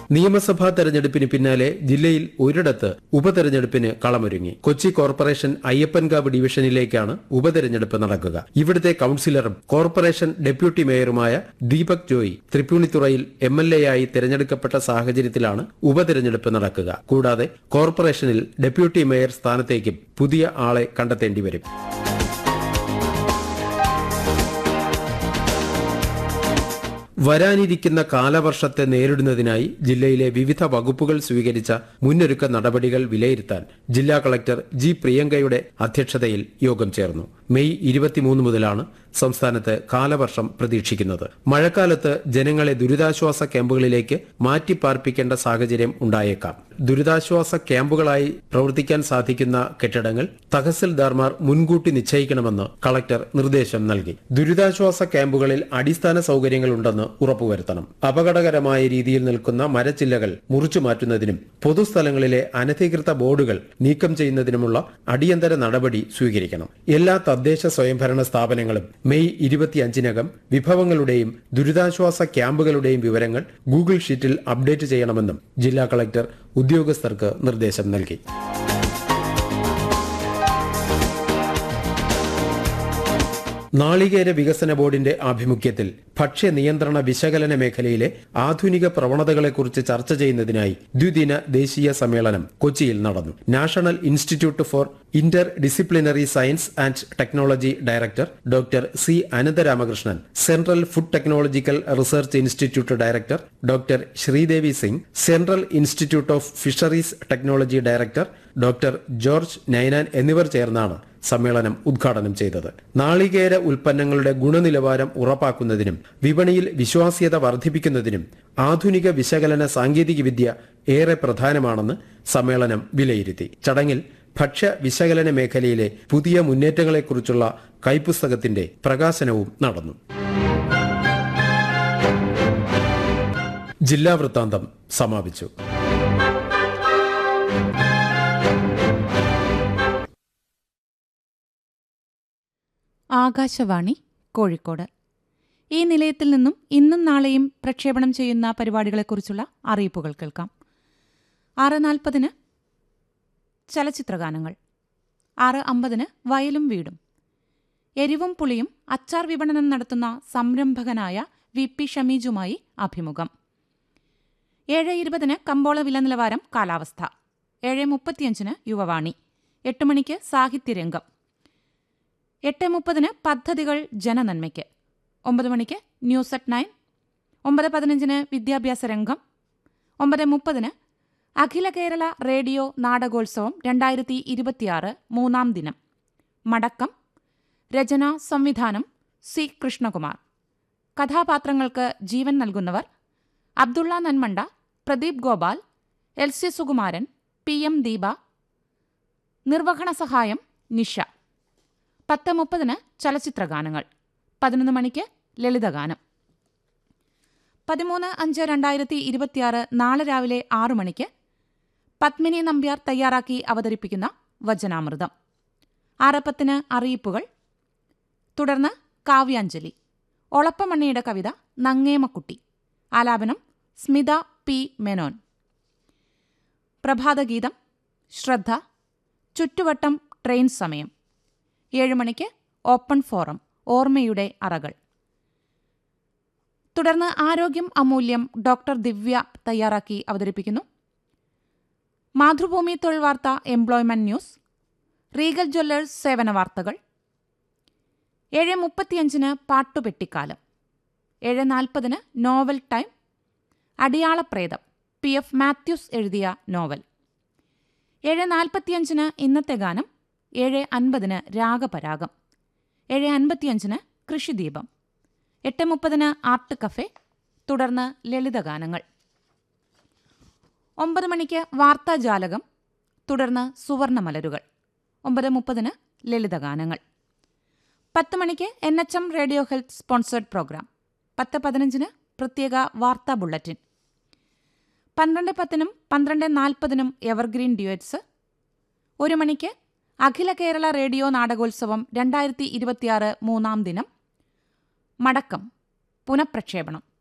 നിയമസഭാ തെരഞ്ഞെടുപ്പിന് പിന്നാലെ ജില്ലയിൽ ഒരിടത്ത് ഉപതെരഞ്ഞെടുപ്പിന് കളമൊരുങ്ങി കൊച്ചി കോർപ്പറേഷൻ അയ്യപ്പൻകാവ് ഡിവിഷനിലേക്കാണ് ഉപതെരഞ്ഞെടുപ്പ് നടക്കുക ഇവിടുത്തെ കൌൺസിലറും കോർപ്പറേഷൻ ഡെപ്യൂട്ടി മേയറുമായ ദീപക് ജോയി തൃപ്പൂണിത്തുറയിൽ എം എൽ എ ആയി തെരഞ്ഞെടുക്കപ്പെട്ട സാഹചര്യത്തിലാണ് ഉപതെരഞ്ഞെടുപ്പ് നടക്കുക കൂടാതെ കോർപ്പറേഷനിൽ ഡെപ്യൂട്ടി മേയർ സ്ഥാനത്തേക്കും പുതിയ ആളെ കണ്ടെത്തേണ്ടി വരും വരാനിരിക്കുന്ന കാലവർഷത്തെ നേരിടുന്നതിനായി ജില്ലയിലെ വിവിധ വകുപ്പുകൾ സ്വീകരിച്ച മുന്നൊരുക്ക നടപടികൾ വിലയിരുത്താൻ ജില്ലാ കളക്ടർ ജി പ്രിയങ്കയുടെ അധ്യക്ഷതയിൽ യോഗം ചേർന്നു മെയ് ഇരുപത്തിമൂന്ന് മുതലാണ് സംസ്ഥാനത്ത് കാലവർഷം പ്രതീക്ഷിക്കുന്നത് മഴക്കാലത്ത് ജനങ്ങളെ ദുരിതാശ്വാസ ക്യാമ്പുകളിലേക്ക് മാറ്റിപ്പാർപ്പിക്കേണ്ട സാഹചര്യം ഉണ്ടായേക്കാം ദുരിതാശ്വാസ ക്യാമ്പുകളായി പ്രവർത്തിക്കാൻ സാധിക്കുന്ന കെട്ടിടങ്ങൾ തഹസിൽദാർമാർ മുൻകൂട്ടി നിശ്ചയിക്കണമെന്ന് കളക്ടർ നിർദ്ദേശം നൽകി ദുരിതാശ്വാസ ക്യാമ്പുകളിൽ അടിസ്ഥാന സൗകര്യങ്ങളുണ്ടെന്ന് ഉറപ്പുവരുത്തണം അപകടകരമായ രീതിയിൽ നിൽക്കുന്ന മരച്ചില്ലകൾ മുറിച്ചു മാറ്റുന്നതിനും പൊതുസ്ഥലങ്ങളിലെ അനധികൃത ബോർഡുകൾ നീക്കം ചെയ്യുന്നതിനുമുള്ള അടിയന്തര നടപടി സ്വീകരിക്കണം എല്ലാ തദ്ദേശ സ്വയംഭരണ സ്ഥാപനങ്ങളും മെയ് ഇരുപത്തിയഞ്ചിനകം വിഭവങ്ങളുടെയും ദുരിതാശ്വാസ ക്യാമ്പുകളുടെയും വിവരങ്ങൾ ഗൂഗിൾ ഷീറ്റിൽ അപ്ഡേറ്റ് ചെയ്യണമെന്നും ജില്ലാ കളക്ടർ ഉദ്യോഗസ്ഥർക്ക് നിർദ്ദേശം നൽകി നാളികേര വികസന ബോർഡിന്റെ ആഭിമുഖ്യത്തിൽ ഭക്ഷ്യ നിയന്ത്രണ വിശകലന മേഖലയിലെ ആധുനിക പ്രവണതകളെക്കുറിച്ച് ചർച്ച ചെയ്യുന്നതിനായി ദ്വിദിന ദേശീയ സമ്മേളനം കൊച്ചിയിൽ നടന്നു national institute for interdisciplinary science and technology director doctor C Anantharamakrishnan central food technological research institute director doctor Sreedevi Singh central institute of fisheries technology director doctor George Ninan എന്നിവർ ചേർന്നാണ് സമ്മേളനം ഉദ്ഘാടനം ചെയ്തത് നാളികേര ഉൽപ്പന്നങ്ങളുടെ ഗുണനിലവാരം ഉറപ്പാക്കുന്നതിനും വിപണിയിൽ വിശ്വാസ്യത വർദ്ധിപ്പിക്കുന്നതിനും ആധുനിക വിശകലന സാങ്കേതികവിദ്യ ഏറെ പ്രധാനമാണെന്ന് സമ്മേളനം വിലയിരുത്തി ചടങ്ങിൽ ഭക്ഷ്യ വിശകലന മേഖലയിലെ പുതിയ മുന്നേറ്റങ്ങളെക്കുറിച്ചുള്ള കൈപ്പുസ്തകത്തിന്റെ പ്രകാശനവും നടന്നു ജില്ലാ വൃത്താന്തം സമാപിച്ചു ആകാശവാണി കോഴിക്കോട് ഈ നിലയത്തിൽ നിന്നും ഇന്നും നാളെയും പ്രക്ഷേപണം ചെയ്യുന്ന പരിപാടികളെക്കുറിച്ചുള്ള അറിയിപ്പുകൾ കേൾക്കാം ആറ് നാൽപ്പതിന് ചലച്ചിത്രഗാനങ്ങൾ ആറ് അമ്പതിന് വയലും വീടും എരിവും പുളിയും അച്ചാർ വിപണനം നടത്തുന്ന സംരംഭകനായ വി പി ഷമീജുമായി അഭിമുഖം ഏഴ് ഇരുപതിന് കമ്പോള വില നിലവാരം കാലാവസ്ഥ ഏഴ് മുപ്പത്തിയഞ്ചിന് യുവവാണി എട്ട് മണിക്ക് സാഹിത്യരംഗം എട്ട് മുപ്പതിന് പദ്ധതികൾ ജനനന്മയ്ക്ക് ഒമ്പത് മണിക്ക് ന്യൂസ് അറ്റ് നയൻ ഒമ്പത് പതിനഞ്ചിന് വിദ്യാഭ്യാസ രംഗം ഒമ്പത് മുപ്പതിന് അഖില കേരള റേഡിയോ നാടകോത്സവം രണ്ടായിരത്തി ഇരുപത്തിയാറ് മൂന്നാം ദിനം മടക്കം രചന സംവിധാനം സി കൃഷ്ണകുമാർ കഥാപാത്രങ്ങൾക്ക് ജീവൻ നൽകുന്നവർ Abdullah Nanmanda Pradeep Gopal L C Sukumaran P M Deepa നിർവഹണ സഹായം നിഷ പത്ത് മുപ്പതിന് ചലച്ചിത്രഗാനങ്ങൾ പതിനൊന്ന് മണിക്ക് ലളിതഗാനം പതിമൂന്ന് അഞ്ച് രണ്ടായിരത്തി ഇരുപത്തിയാറ് നാളെ രാവിലെ ആറു മണിക്ക് പത്മിനി നമ്പ്യാർ തയ്യാറാക്കി അവതരിപ്പിക്കുന്ന വചനാമൃതം ആറ് പത്തിന് അറിയിപ്പുകൾ തുടർന്ന് കാവ്യാഞ്ജലി ഒളപ്പമണ്ണിയുടെ കവിത നങ്ങേമക്കുട്ടി ആലാപനം സ്മിത പി മെനോൻ പ്രഭാതഗീതം ശ്രദ്ധ ചുറ്റുവട്ടം ട്രെയിൻ സമയം ഏഴ് മണിക്ക് ഓപ്പൺ ഫോറം ഓർമ്മയുടെ അറകൾ തുടർന്ന് ആരോഗ്യം അമൂല്യം ഡോക്ടർ ദിവ്യ തയ്യാറാക്കി അവതരിപ്പിക്കുന്നു മാതൃഭൂമി തൊഴിൽ വാർത്ത എംപ്ലോയ്മെന്റ് ന്യൂസ് റീഗൽ ജ്വല്ലേഴ്സ് സേവന വാർത്തകൾ ഏഴ് മുപ്പത്തിയഞ്ചിന് പാട്ടുപെട്ടിക്കാലം ഏഴ് നാൽപ്പതിന് novel time Adiyalapretham P F Mathews എഴുതിയ നോവൽ ഏഴ് നാൽപ്പത്തിയഞ്ചിന് ഇന്നത്തെ ഗാനം ഏഴ് അൻപതിന് രാഗപരാഗം ഏഴ് അൻപത്തിയഞ്ചിന് കൃഷിദീപം എട്ട് മുപ്പതിന് ആർട്ട് കഫേ തുടർന്ന് ലളിതഗാനങ്ങൾ ഒമ്പത് മണിക്ക് വാർത്താജാലകം തുടർന്ന് സുവർണമലരുകൾ ഒമ്പത് മുപ്പതിന് ലളിതഗാനങ്ങൾ പത്ത് മണിക്ക് N H M radio health sponsored program പത്ത് പതിനഞ്ചിന് പ്രത്യേക വാർത്താ ബുള്ളറ്റിൻ പന്ത്രണ്ട് പത്തിനും പന്ത്രണ്ട് നാൽപ്പതിനും എവർഗ്രീൻ ഡ്യുവറ്റ്സ് ഒരു മണിക്ക് അഖില കേരള റേഡിയോ നാടകോത്സവം രണ്ടായിരത്തി ഇരുപത്തിയാറ് മൂന്നാം ദിനം മടക്കം പുനഃപ്രക്ഷേപണം